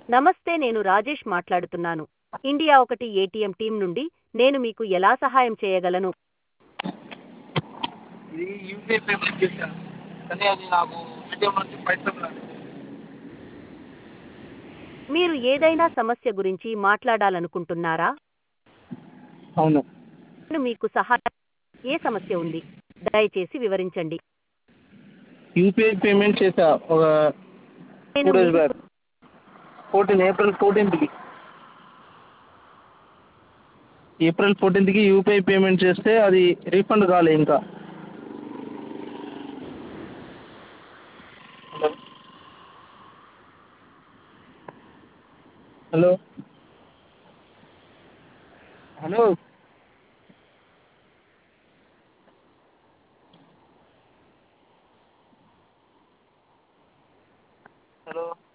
నమస్తే నేను రాజేష్ మాట్లాడుతున్నాను ఇండియా ఒకటి ఏటీఎం టీం నుండి నేను మీకు ఎలా సహాయం చేయగలను ఇది యూపీఐ పేమెంట్ చేశాను కానీ అది నాకు ఏటీఎం నుంచి పైసలు రాలేదు మీరు ఏదైనా సమస్య గురించి మాట్లాడాలనుకుంటున్నారా అవును నేను మీకు సహాయం ఏ సమస్య ఉంది దయచేసి వివరించండి యూపీఐ పేమెంట్ చేశా ఒక టూ నేను డేస్ మీకు- బ్యాక్ ఫోర్టీన్ ఏప్రిల్ ఫోర్టీన్త్కి ఏప్రిల్ ఫోర్టీన్త్కి యూపీఐ పేమెంట్ చేస్తే అది రీఫండ్ కాలే ఇంకా హలో హలో హలో